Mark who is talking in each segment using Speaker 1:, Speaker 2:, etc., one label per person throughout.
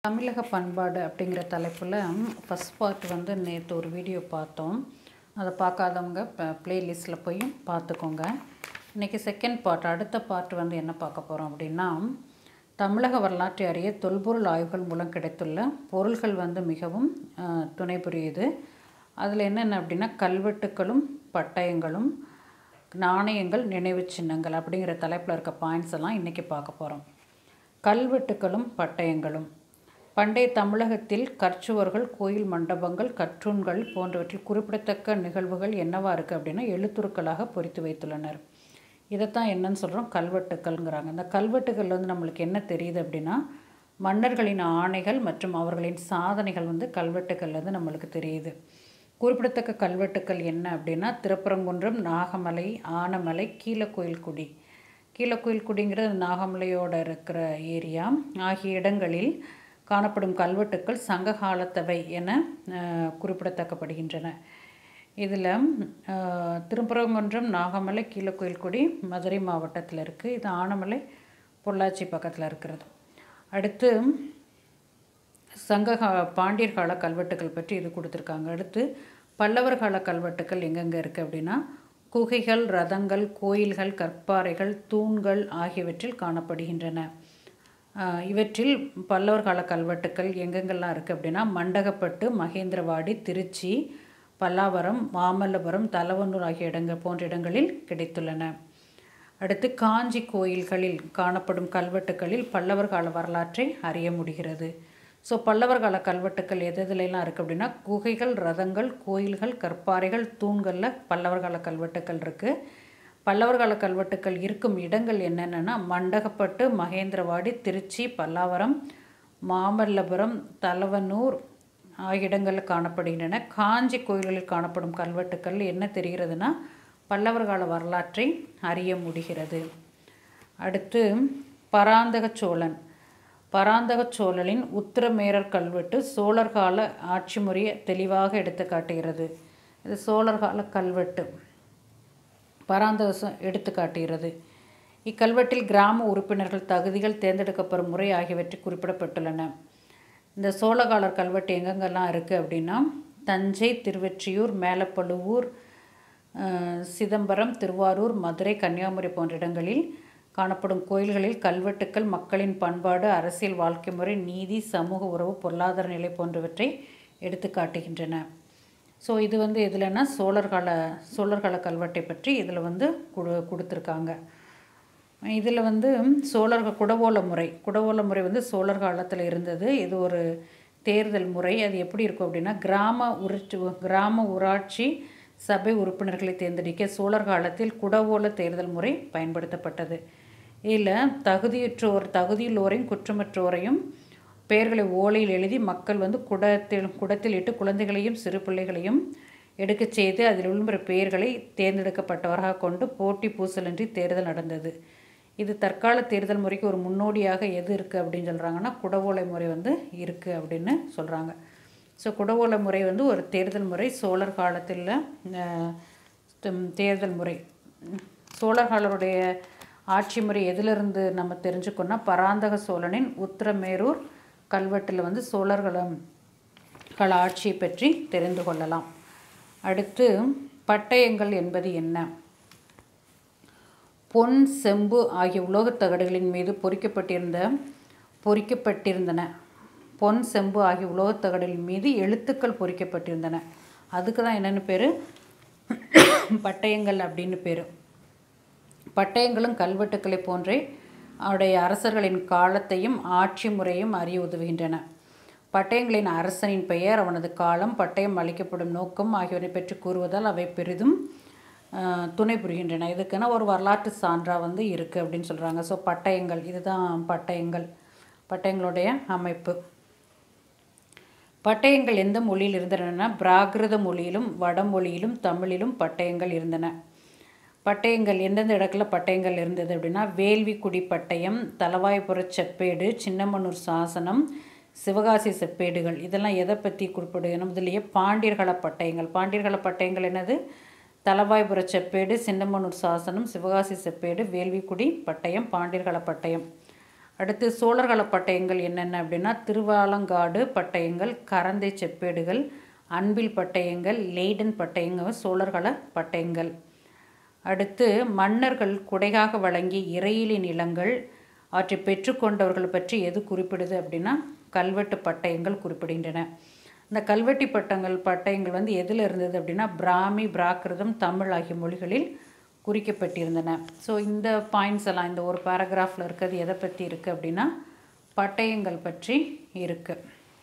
Speaker 1: தமிழக பண்பாடு அப்படிங்கிற தலைப்பில் ஃபஸ்ட் பார்ட் வந்து நேற்று ஒரு வீடியோ பார்த்தோம் அதை பார்க்காதவங்க ப்ளேலிஸ்ட்டில் போய் பார்த்துக்கோங்க இன்றைக்கி செகண்ட் பார்ட் அடுத்த பார்ட் வந்து என்ன பார்க்க போகிறோம் அப்படின்னா தமிழக வரலாற்றை அறிய தொல்பொருள் ஆய்வுகள் மூலம் கிடைத்துள்ள பொருள்கள் வந்து மிகவும் அஹ், துணை புரியுது அதில் என்னென்ன அப்படின்னா கல்வெட்டுக்களும் பட்டயங்களும் நாணயங்கள் நினைவுச் சின்னங்கள் அப்படிங்கிற தலைப்பில் இருக்க பாயிண்ட்ஸ் எல்லாம் இன்றைக்கி பார்க்க போகிறோம் கல்வெட்டுக்களும் பட்டயங்களும் பண்டைய தமிழகத்தில் கற்சுவர்கள் கோயில் மண்டபங்கள் கற்றூண்கள் போன்றவற்றில் குறிப்பிடத்தக்க நிகழ்வுகள் என்னவா இருக்குது அப்படின்னா எழுத்துருக்களாக பொறித்து வைத்துள்ளனர் இதைத்தான் என்னன்னு சொல்கிறோம் கல்வெட்டுக்கள்ங்கிறாங்க இந்த கல்வெட்டுகள் வந்து நம்மளுக்கு என்ன தெரியுது அப்படின்னா மன்னர்களின் ஆணைகள் மற்றும் அவர்களின் சாதனைகள் வந்து கல்வெட்டுக்கள் வந்து நம்மளுக்கு தெரியுது குறிப்பிடத்தக்க கல்வெட்டுக்கள் என்ன அப்படின்னா திருப்பரங்குன்றம் நாகமலை ஆனமலை கீழக்கோயில்குடி கீழக்கோயில்குடிங்கிறது நாகமலையோட இருக்கிற ஏரியா ஆகிய இடங்களில் காணப்படும் கல்வெட்டுக்கள் சங்க காலத்தவை என அஹ், குறிப்பிடத்தக்கப்படுகின்றன இதில் திருப்பரங்குன்றம் நாகமலை கீழக்கோயில்குடி மதுரை மாவட்டத்தில் இருக்குது இது ஆனமலை பொள்ளாச்சி பக்கத்தில் இருக்கிறது அடுத்து சங்க கா- பாண்டியர் கால கல்வெட்டுக்கள் பற்றி இது கொடுத்துருக்காங்க அடுத்து பல்லவர் கால கல்வெட்டுக்கள் எங்கெங்கே இருக்குது அப்படின்னா குகைகள் ரதங்கள் கோயில்கள் கற்பாறைகள் தூண்கள் ஆகியவற்றில் காணப்படுகின்றன ஆஹ் இவற்றில் பல்லவர் கால கல்வெட்டுக்கள் எங்கெங்கெல்லாம் இருக்குது அப்படின்னா மண்டகப்பட்டு மகேந்திரவாடி திருச்சி பல்லாவரம் மாமல்லபுரம் தலவன்னூர் ஆகிய இடங்கள் போன்ற இடங்களில் கிடைத்துள்ளன அடுத்து காஞ்சி கோயில்களில் காணப்படும் கல்வெட்டுக்களில் பல்லவர் கால வரலாற்றை அறிய முடிகிறது ஸோ பல்லவர் கால கல்வெட்டுக்கள் எது எதுலெல்லாம் இருக்குது அப்படின்னா குகைகள் ரதங்கள் கோயில்கள் கற்பாறைகள் தூண்களில் பல்லவர் கால கல்வெட்டுக்கள் இருக்குது பல்லவர் கால கல்வெட்டுக்கள் இருக்கும் இடங்கள் என்னென்னா மண்டகப்பட்டு மகேந்திரவாடி திருச்சி பல்லாவரம் மாமல்லபுரம் தலவனூர் ஆகிய இடங்களில் காணப்படுகின்றன காஞ்சி கோயில்களில் காணப்படும் கல்வெட்டுக்கள் என்ன தெரிகிறதுனா பல்லவர் கால வரலாற்றை அறிய முடிகிறது அடுத்து பராந்தக சோழன் பராந்தக சோழனின் உத்திரமேரர் கல்வெட்டு சோழர் கால ஆட்சி முறையை தெளிவாக எடுத்து காட்டுகிறது இது சோழர் கால கல்வெட்டு பராந்தகசம் எடுத்து காட்டுகிறது இக்கல்வெட்டில் கிராம உறுப்பினர்கள் தகுதிகள் தேர்ந்தெடுக்கப்படும் முறை ஆகியவற்றை குறிப்பிடப்பட்டுள்ளன இந்த சோழகாலர் கல்வெட்டு எங்கெங்கெல்லாம் இருக்குது அப்படின்னா தஞ்சை திருவெற்றியூர் மேலப்பழுவூர் அஹ், சிதம்பரம் திருவாரூர் மதுரை கன்னியாகுமரி போன்ற இடங்களில் காணப்படும் கோயில்களில் கல்வெட்டுக்கள் மக்களின் பண்பாடு அரசியல் வாழ்க்கை முறை நீதி சமூக உறவு பொருளாதார நிலை போன்றவற்றை எடுத்து காட்டுகின்றன ஸோ இது வந்து எதுலன்னா சோழர் கால சோழர் கால கல்வெட்டை பற்றி இதில் வந்து கொடு கொடுத்துருக்காங்க இதில் வந்து சோழர் குடவோல முறை குடவோல முறை வந்து சோழர் காலத்தில் இருந்தது இது ஒரு தேர்தல் முறை அது எப்படி இருக்கும் அப்படின்னா கிராம உருட்சி கிராம ஊராட்சி சபை உறுப்பினர்களை தேர்ந்தெடுக்க சோழர் காலத்தில் குடவோல தேர்தல் முறை பயன்படுத்தப்பட்டது இதில் தகுதியுற்றோர் தகுதியுள்ளோரையும் குற்றமற்றோரையும் பெயர்களை ஓலையில் எழுதி மக்கள் வந்து குடத்தில் குடத்தில் இட்டு குழந்தைகளையும் சிறு பிள்ளைகளையும் எடுக்கச் செய்து அதில் உள்ள பெயர்களை தேர்ந்தெடுக்கப்பட்டவராக கொண்டு போட்டி பூசலின்றி தேர்தல் நடந்தது இது தற்கால தேர்தல் முறைக்கு ஒரு முன்னோடியாக எது இருக்குது அப்படின்னு சொல்கிறாங்கன்னா குடவோலை முறை வந்து இருக்குது அப்படின்னு சொல்கிறாங்க ஸோ குடவோலை முறை வந்து ஒரு தேர்தல் முறை சோழர் காலத்தில் அஹ், தும்- தேர்தல் முறை சோழர் காலருடைய ஆட்சி முறை எதிலிருந்து நம்ம தெரிஞ்சுக்கணும்னா பராந்தக சோழனின் உத்திரமேரூர் கல்வெட்டில் வந்து சோழர்களும் கள ஆட்சியை பற்றி தெரிந்து கொள்ளலாம் அடுத்து பட்டயங்கள் என்பது என்ன பொன் செம்பு ஆகிய உலோகத் தகடுகளின் மீது பொறிக்கப்பட்டிருந்த பொறிக்கப்பட்டிருந்தன பொன் செம்பு ஆகிய உலோகத் தகடுகளின் மீது எழுத்துக்கள் பொறிக்கப்பட்டிருந்தன அதுக்கு தான் என்னென்னு பேர் பட்டயங்கள் அப்படின்னு பேர் பட்டயங்களும் கல்வெட்டுக்களை போன்றே அவருடைய அரசர்களின் காலத்தையும் ஆட்சி முறையும் அறிய உதவுகின்றன பட்டயங்களின் அரசனின் பெயர் அவனது காலம் பட்டயம் அளிக்கப்படும் நோக்கம் ஆகியவற்றை பற்றி கூறுவதால் அவை பெரிதும் ஆஹ், துணை புரிகின்றன இதுக்குன்னா ஒரு வரலாற்று சான்றாக வந்து இருக்குது அப்படின்னு சொல்கிறாங்க ஸோ பட்டயங்கள் இதுதான் பட்டயங்கள் பட்டயங்களுடைய அமைப்பு பட்டயங்கள் எந்த மொழியில் இருந்தன பிராகிருத மொழியிலும் வடமொழியிலும் தமிழிலும் பட்டயங்கள் இருந்தன பட்டயங்கள் எந்தெந்த இடத்துல பட்டயங்கள் இருந்தது அப்படின்னா வேள்விக்குடி பட்டயம் தலவாய்புர செப்பேடு சின்னமனூர் சாசனம் சிவகாசி செப்பேடுகள் இதெல்லாம் எதை பற்றி குறிப்பிடுகிறோம் இதுலேயே பாண்டியர்கள பட்டயங்கள் பாண்டியர்கள பட்டயங்கள் என்னது தலவாய்புர செப்பேடு சின்னமனூர் சாசனம் சிவகாசி செப்பேடு வேள்விக்குடி பட்டயம் பாண்டியர்கள பட்டயம் அடுத்து சோழர்கால பட்டயங்கள் என்னென்ன அப்படின்னா திருவாலங்காடு பட்டயங்கள் கரந்தை செப்பேடுகள் அன்பில் பட்டயங்கள் லெய்டன் பட்டயங்கள் சோழர்கால பட்டயங்கள் அடுத்து மன்னர்கள் குடையாக வழங்கிய இறையிலி நிலங்கள் அவற்றை பெற்றுக்கொண்டவர்கள் பற்றி எது குறிப்பிடுது அப்படின்னா கல்வெட்டு பட்டயங்கள் குறிப்பிடுகின்றன இந்த கல்வெட்டி பட்டங்கள் பட்டயங்கள் வந்து எதில் இருந்தது அப்படின்னா பிராமி பிராகிருதம் தமிழ் ஆகிய மொழிகளில் குறிக்கப்பட்டிருந்தன ஸோ இந்த பாயிண்ட்ஸ் எல்லாம் இந்த ஒரு பேராகிராஃபில் இருக்கிறது எதை பற்றி இருக்குது அப்படின்னா பட்டயங்கள் பற்றி இருக்குது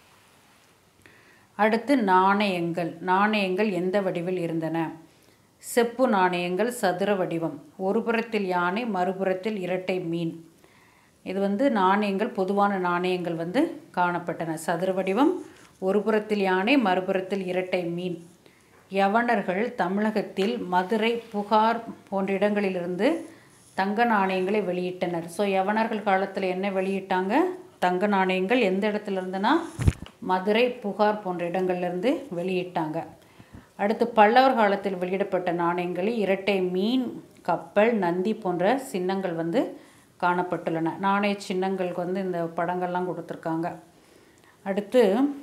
Speaker 1: அடுத்து நாணயங்கள் நாணயங்கள் எந்த வடிவில் இருந்தன செப்பு நாணயங்கள் சதுர வடிவம் ஒரு புறத்தில் யானை மறுபுறத்தில் இரட்டை மீன் இது வந்து நாணயங்கள் பொதுவான நாணயங்கள் வந்து காணப்பட்டன சதுர வடிவம் ஒரு புறத்தில் யானை மறுபுறத்தில் இரட்டை மீன் யவனர்கள் தமிழகத்தில் மதுரை புகார் போன்ற இடங்களிலிருந்து தங்க நாணயங்களை வெளியிட்டனர் ஸோ யவனர்கள் காலத்தில் என்ன வெளியிட்டாங்க தங்க நாணயங்கள் எந்த இடத்துல இருந்துன்னா மதுரை புகார் போன்ற இடங்கள்லேருந்து வெளியிட்டாங்க அடுத்து பல்லவர் காலத்தில் வெளியிடப்பட்ட நாணயங்களில் இரட்டை மீன் கப்பல் நந்தி போன்ற சின்னங்கள் வந்து காணப்பட்டுள்ளன நாணய சின்னங்களுக்கு வந்து இந்த படங்கள்லாம் கொடுத்துருக்காங்க அடுத்து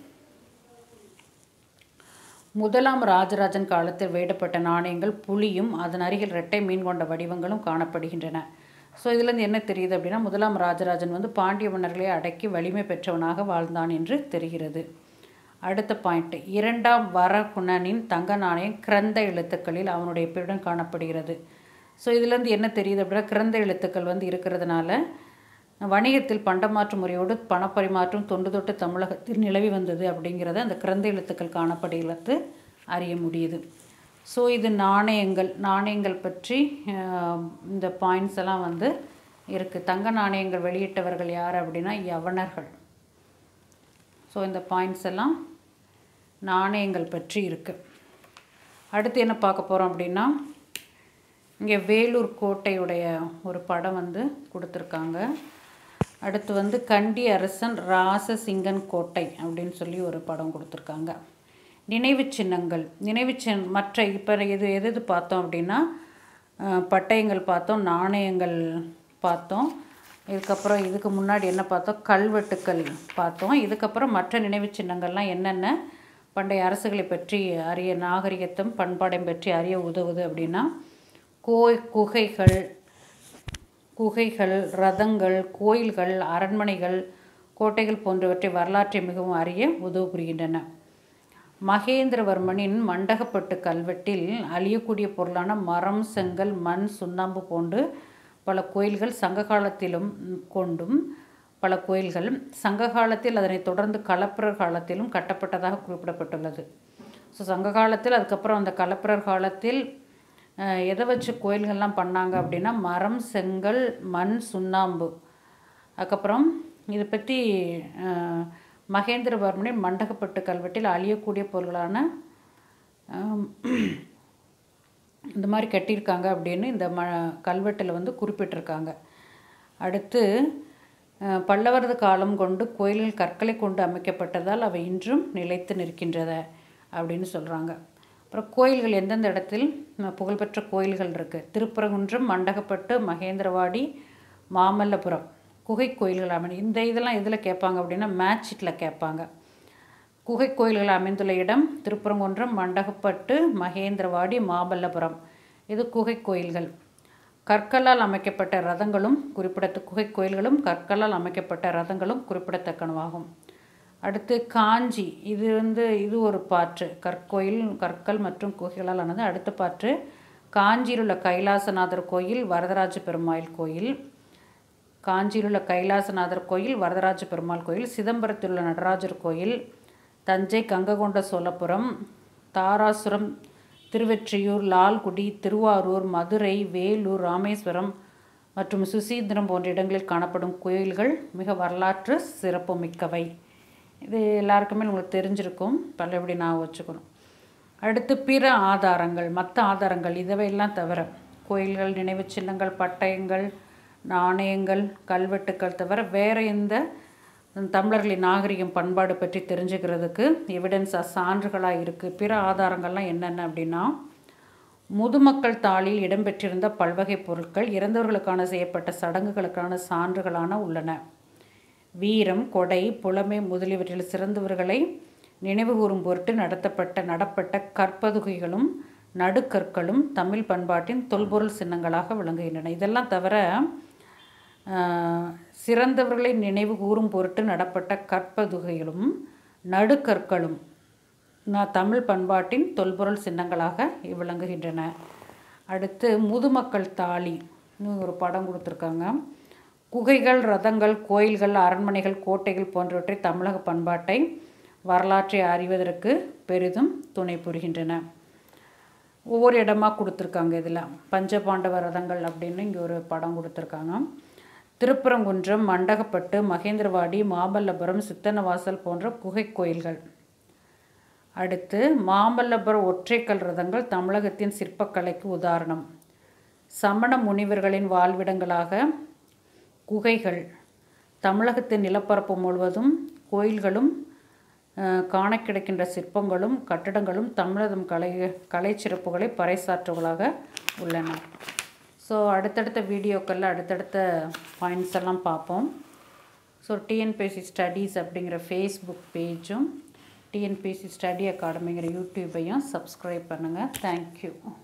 Speaker 1: முதலாம் ராஜராஜன் காலத்தில் வெளியிடப்பட்ட நாணயங்கள் புலியும் அதன் அருகில் இரட்டை மீன் கொண்ட வடிவங்களும் காணப்படுகின்றன ஸோ இதுலேருந்து என்ன தெரியுது அப்படின்னா முதலாம் ராஜராஜன் வந்து பாண்டிய மன்னர்களை அடக்கி வலிமை பெற்றவனாக வாழ்ந்தான் என்று தெரிகிறது அடுத்த பாயிண்ட் இரண்டாம் வரகுணனின் தங்க நாணயம் கிரந்த எழுத்துக்களில் அவனுடைய பெயருடன் காணப்படுகிறது ஸோ இதுலேருந்து என்ன தெரியுது அப்படின்னா கிரந்த எழுத்துக்கள் வந்து இருக்கிறதுனால வணிகத்தில் பண்டமாற்று முறையோடு பணப்பரிமாற்றம் தொண்டு தொட்டு தமிழகத்தில் நிலவி வந்தது அப்படிங்கிறத அந்த கிரந்த எழுத்துக்கள் காணப்படுகிறது அறிய முடியுது ஸோ இது நாணயங்கள் நாணயங்கள் பற்றி அஹ், இந்த பாயிண்ட்ஸ் எல்லாம் வந்து இருக்குது தங்க நாணயங்கள் வெளியிட்டவர்கள் யார் அப்படின்னா யவனர்கள் ஸோ இந்த பாயிண்ட்ஸ் எல்லாம் நாணயங்கள் பற்றி இருக்குது அடுத்து என்ன பார்க்க போகிறோம் அப்படின்னா இங்கே வேலூர் கோட்டையுடைய ஒரு படம் வந்து கொடுத்துருக்காங்க அடுத்து வந்து கண்டி அரசன் ராசசிங்கன் கோட்டை அப்படின்னு சொல்லி ஒரு படம் கொடுத்துருக்காங்க நினைவுச் சின்னங்கள் நினைவுச் சின் மற்ற இப்போ எது எது எது பார்த்தோம் அப்படின்னா அஹ், பட்டயங்கள் பார்த்தோம் நாணயங்கள் பார்த்தோம் இதுக்கப்புறம் இதுக்கு முன்னாடி என்ன பார்த்தோம் கல்வெட்டுக்கள் பார்த்தோம் இதுக்கப்புறம் மற்ற நினைவுச் சின்னங்கள்லாம் என்னென்ன பண்டைய அரசுகளை பற்றி அறிய நாகரிகத்தும் பண்பாடையும் பற்றி அறிய உதவுது அப்படின்னா கோ குகைகள் குகைகள் ரதங்கள் கோயில்கள் அரண்மனைகள் கோட்டைகள் போன்றவற்றை வரலாற்றை மிகவும் அறிய உதவு புரிகின்றன மகேந்திரவர்மனின் மண்டகப்பட்டு கல்வெட்டில் அழியக்கூடிய பொருளான மரம் செங்கல் மண் சுண்ணாம்பு போன்று பல கோயில்கள் சங்க காலத்திலும் கொண்டும் பல கோயில்கள் சங்க காலத்தில் அதனைத் தொடர்ந்து களப்பிரர் காலத்திலும் கட்டப்பட்டதாக குறிப்பிடப்பட்டுள்ளது ஸோ சங்க காலத்தில் அதுக்கப்புறம் அந்த களப்பிரர் காலத்தில் அஹ், எதை வச்சு கோயில்கள்லாம் பண்ணாங்க அப்படின்னா மரம் செங்கல் மண் சுண்ணாம்பு அதுக்கப்புறம் இதை பற்றி அஹ், மகேந்திரவர்மனின் மண்டகப்பட்டு கல்வெட்டில் அழியக்கூடிய பொருள்களான ஆம், இந்த மாதிரி கட்டியிருக்காங்க அப்படின்னு இந்த ம கல்வெட்டில் வந்து குறிப்பிட்டிருக்காங்க அடுத்து அஹ், பல்லவரது காலம் கொண்டு கோயில்கள் கற்களை கொண்டு அமைக்கப்பட்டதால் அவை இன்றும் நிலைத்து நிற்கின்றன அப்படின்னு சொல்கிறாங்க அப்புறம் கோயில்கள் எந்தெந்த இடத்தில் அஹ், புகழ்பெற்ற கோயில்கள் இருக்குது திருப்பரங்குன்றம் மண்டகப்பட்டு மகேந்திரவாடி மாமல்லபுரம் குகை கோயில்கள் அமை இந்த இதெல்லாம் எதில் கேட்பாங்க அப்படின்னா மேட்ச் ஷீட்டில் கேட்பாங்க குகை கோயில்கள் அமைந்துள்ள இடம் திருப்பரங்குன்றம் மண்டகப்பட்டு மகேந்திரவாடி மாமல்லபுரம் இது குகை கோயில்கள் கற்களால் அமைக்கப்பட்ட ரதங்களும் குறிப்பிடத்த குகை கோயில்களும் கற்களால் அமைக்கப்பட்ட ரதங்களும் குறிப்பிடத்தக்கனவாகும் அடுத்து காஞ்சி இது வந்து இது ஒரு பாற்று கற்கோயில் கற்கள் மற்றும் குகைகளால் ஆனது அடுத்த பாற்று காஞ்சியில் உள்ள கைலாசநாதர் கோயில் வரதராஜ பெருமாள் கோயில் காஞ்சியில் உள்ள கைலாசநாதர் கோயில் வரதராஜ பெருமாள் கோயில் சிதம்பரத்தில் உள்ள நடராஜர் கோயில் தஞ்சை கங்ககொண்ட சோழபுரம் தாராசுரம் திருவெற்றியூர் லால்குடி திருவாரூர் மதுரை வேலூர் ராமேஸ்வரம் மற்றும் சுசீந்திரம் போன்ற இடங்களில் காணப்படும் கோயில்கள் மிக வரலாற்று சிறப்புமிக்கவை இது எல்லாருக்குமே உங்களுக்கு தெரிஞ்சிருக்கும் பல்லபடி நான் வச்சுக்கணும் அடுத்து பிற ஆதாரங்கள் மற்ற ஆதாரங்கள் இதுவையெல்லாம் தவிர கோயில்கள் நினைவுச் சின்னங்கள் பட்டயங்கள் நாணயங்கள் கல்வெட்டுக்கள் தவிர வேறு எந்த தமிழர்களின் நாகரிகம் பண்பாடு பற்றி தெரிஞ்சுக்கிறதுக்கு எவிடன்ஸாக சான்றுகளாக இருக்குது பிற ஆதாரங்கள்லாம் என்னென்ன அப்படின்னா முதுமக்கள் தாளில் இடம்பெற்றிருந்த பல்வகை பொருட்கள் இறந்தவர்களுக்கான செய்யப்பட்ட சடங்குகளுக்கான சான்றுகளான உள்ளன வீரம் கொடை புலமை முதலியவற்றில் சிறந்தவர்களை நினைவுகூரும் பொருட்டு நடத்தப்பட்ட நடப்பட்ட கற்பதுகைகளும் நடுக்கற்களும் தமிழ் பண்பாட்டின் தொல்பொருள் சின்னங்களாக விளங்குகின்றன இதெல்லாம் தவிர ஆஹ், சிறந்தவர்களை நினைவு கூறும் பொருட்டு நடப்பட்ட கற்பதுகைகளும் நடுக்கற்களும் ந- தமிழ் பண்பாட்டின் தொல்பொருள் சின்னங்களாக விளங்குகின்றன அடுத்து முதுமக்கள் தாலி இன்னும் ஒரு படம் கொடுத்துருக்காங்க குகைகள் ரதங்கள் கோயில்கள் அரண்மனைகள் கோட்டைகள் போன்றவற்றை தமிழக பண்பாட்டை வரலாற்றை அறிவதற்கு பெரிதும் துணை புரிகின்றன ஒவ்வொரு இடமா கொடுத்துருக்காங்க இதில் பஞ்சபாண்டவ ரதங்கள் அப்படின்னு இங்கே ஒரு படம் கொடுத்துருக்காங்க திருப்பரங்குன்றம் மண்டகப்பட்டு மகேந்திரவாடி மாமல்லபுரம் சித்தன்னவாசல் போன்ற குகை கோயில்கள் அடுத்து மாமல்லபுரம் ஒற்றைக்கல் ரதங்கள் தமிழகத்தின் சிற்பக்கலைக்கு உதாரணம் சமண முனிவர்களின் வாழ்விடங்களாக குகைகள் தமிழகத்தின் நிலப்பரப்பு முழுவதும் கோயில்களும் அஹ், காண கிடைக்கின்ற சிற்பங்களும் கட்டடங்களும் தமிழகம் கலை கலை சிறப்புகளை பறைசாற்றுவதாக உள்ளன ஸோ அடுத்தடுத்த வீடியோக்களில் அடுத்தடுத்த பாயிண்ட்ஸ் எல்லாம் பார்ப்போம் ஸோ டிஎன்பிஎஸ்சி ஸ்டடீஸ் அப்படிங்கிற ஃபேஸ்புக் பேஜும் டிஎன்பிஎஸ்சி ஸ்டடி அகாடமிங்கிற யூடியூப்பையும் சப்ஸ்கிரைப் பண்ணுங்கள் தேங்க்யூ